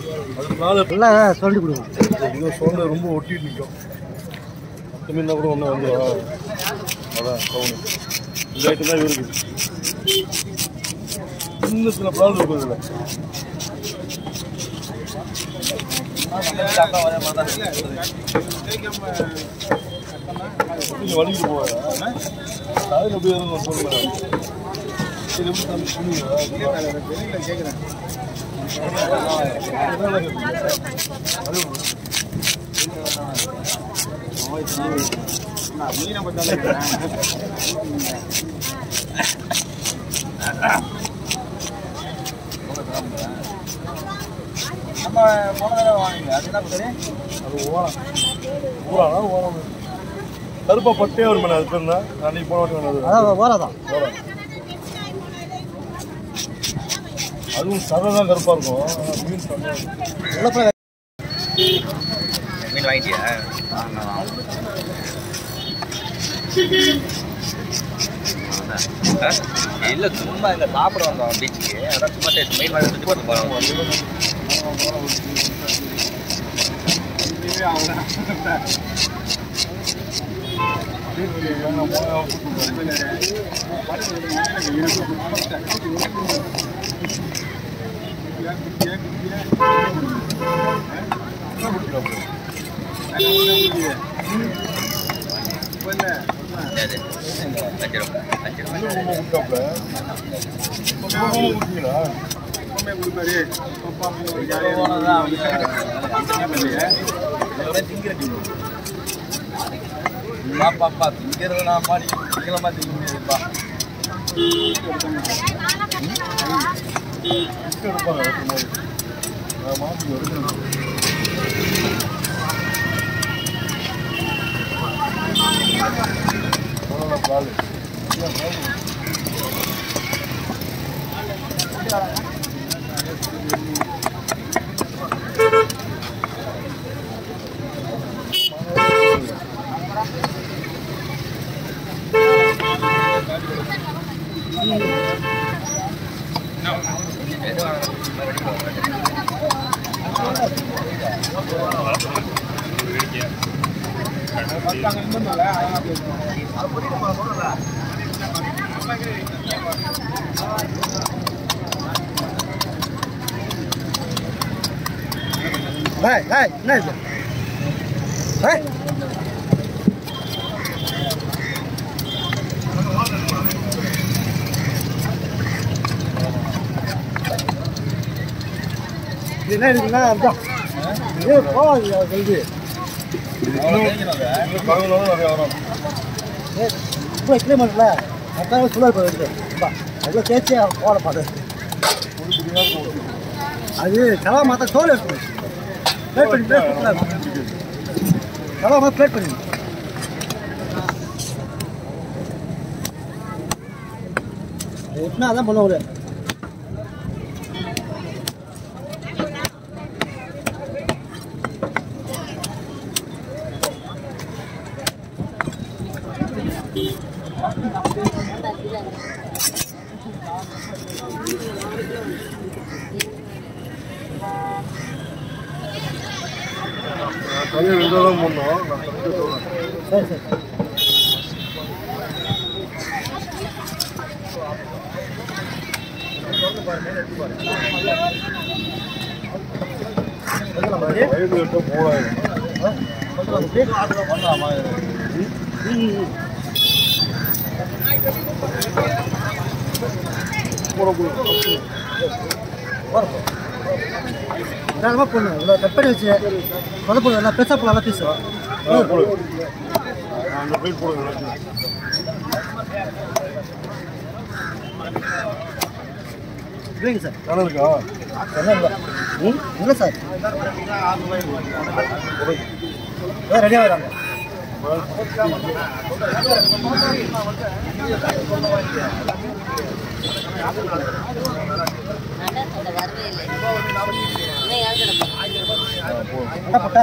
அதனால நல்லா சொல்லி கொடுங்க இன்னும் சோழ ரொம்ப ஒட்டிட்டு நிற்கும் மற்ற மீன் கூட ஒன்று வந்துடும் அதான் சவுண்டு இந்த ஐட்டம் தான் இருக்கு சின்ன சின்ன ப்ராப்ளம் இருக்கும் இதில் நீங்கள் வலிக்கிட்டு போவாங்க அதில் எப்படி இருக்கும் சொல்லுங்க இது எப்படி தம்பி சொன்னீங்க நம்ம போன தடவை வாங்கிங்க அது என்ன பேரு அது ஓரம் ஊரானா ஓரம் கருப்பா பட்டே வரும் மேடம் அது பேர் தான் அன்னைக்கு போன வாட்டி வேணாது அதான் ஓரா தான் ஓரம் அதுவும் சதை தான் கருப்பாக இருக்கும் ஆனா மீன் சதை உள்ள போய் மீன் வாங்கிட்டியா இல்லை சும்மா இங்கே சாப்பிட வந்தோம் பீச்சுக்கு அதான் சும்மா டேஸ்ட் மீன் வாங்கி சுற்றி பார்த்து போகிறோம் சரி அஞ்சு ரூபா அஞ்சு ரூபா பாப்பா திங்கிறது நான் பாடி திங்கலமா திங்க முடியாதுப்பா ஹாய் ஹாய் என்ன இது ஹாய் இது என்ன இருக்குன்னா அர்த்தம் இது போவாது ஜல்தி இப்போ கிளீன் பண்ணல அதான் சுழல் போயிடுது அதுல தேய்ச்சி போட பார்த்தது அது கலா மாத்தா தோல் எடுக்கணும் பிளேட் பண்ணி பிளேட் கலா மாத்தா பிளேட் பண்ணி எப்படின்னா அதான் பண்ணுவாரு தனியாக ரெண்டு தான் பண்ணோம் நான் தனியாக சொல்றேன். சரி சரி வயது எட்டு மூணாயிரம் தாராளமாக பொண்ணு இவ்வளோ கட் பண்ணி வச்சு முதல் பொண்ணு நல்லா பெருசாக போடலாம் பீஸ் ஆ, போடு அந்த பிளேட் போடுங்க இல்லைங்க சார் நல்லா இருக்கா என்ன இல்லை ம் இல்லை சார் ரெடியாக வராங்க அந்த வரவே இல்லை இன்னும் யாரும் என்ன போட்டா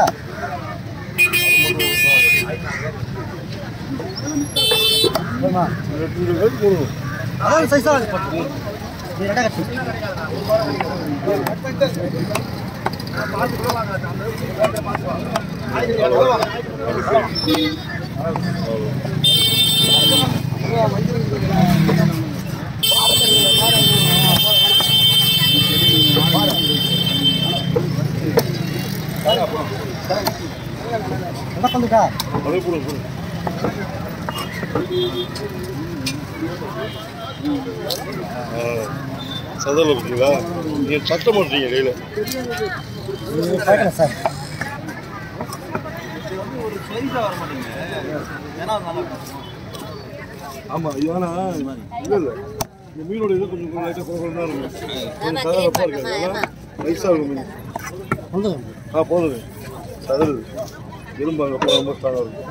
சரிம்மா ரெண்டு பேருக்கு போடுங்க அதான் சைஸாக அது போட்டு நீ ரெண்டாக கட்டி என்ன பண்ணுக்கா அதே போடு போடு ஆ, சதல பார்த்தீங்களா நீங்க சத்த மாட்டீங்க கையில கேட்குறேன் சார் ஆமா ஏன்னா இல்ல இல்ல இந்த மீனோட இது கொஞ்சம் கொஞ்சம் லைட்டா குறை தான் இருக்கும் கொஞ்சம் சதலப்பா இருக்காது ஏன்னா நைஸா இருக்கும் மீன் வந்து ஆ போதுங்க சதல் எலும்பு அங்கே போக ரொம்ப ஸ்ட்ராங்காக இருக்கும்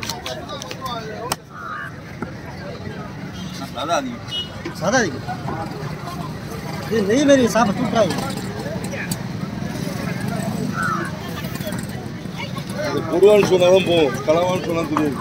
அதான் அது சதா இது இது நெய் மாரி சாப்பிட சூப்பராக இருக்கும் இது கொடுவான்னு சொன்னால் தான் போகும் கலவான்னு சொன்னால் தெரியாது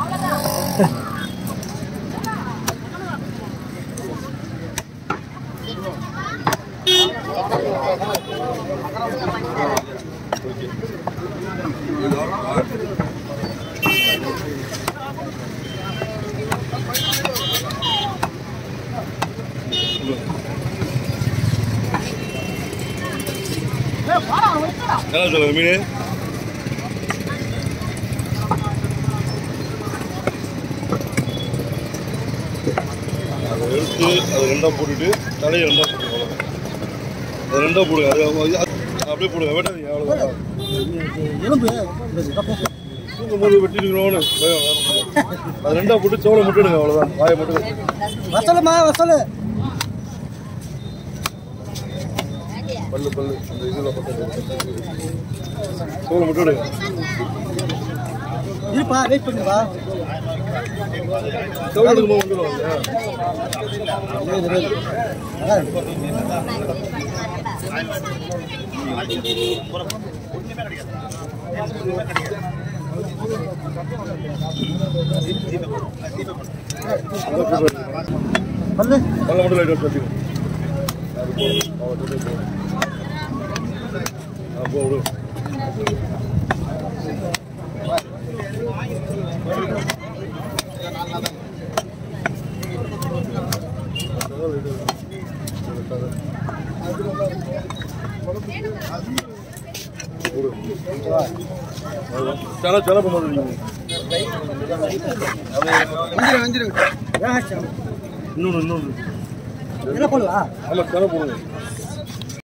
என்ன சொல்லுங்க மீன் அதை எடுத்து அதை ரெண்டாக போட்டுட்டு தலையை ரெண்டாக போட்டுருங்க அது ரெண்டாக போடுங்க அது அது- அது அப்படியே போடுங்க வெட்டாதீங்க அவ்வளோதான் எலும்பு இந்த கப்பு. தூங்கும் போது வெட்டிடுங்களோன்னு பயம் வேற ஒண்ணும் இல்ல. அது ரெண்டாக போட்டு சோளை மட்டும் அவ்வளோதான் வாயை மட்டும் வசலுமா வசலு பல்லு பல்லு அந்த இதில் மட்டும் சோளை மட்டும் எடுங்க இருப்பா வெயிட் பண்ணுவா சோளை எடுக்கும்போது வந்துடும் இல்லையா நல்லா இருக்கு. பல்லு பல்ல மட்டும் லைட்டாக தட்டிக்கும் அப்போ விடு చాలా చాలా ప్రమాదం ஏன் ஆச்சு? இன்னொன்று இன்னொன்று என்ன பண்ணுவா ஆமாம் చాలా போடுங்க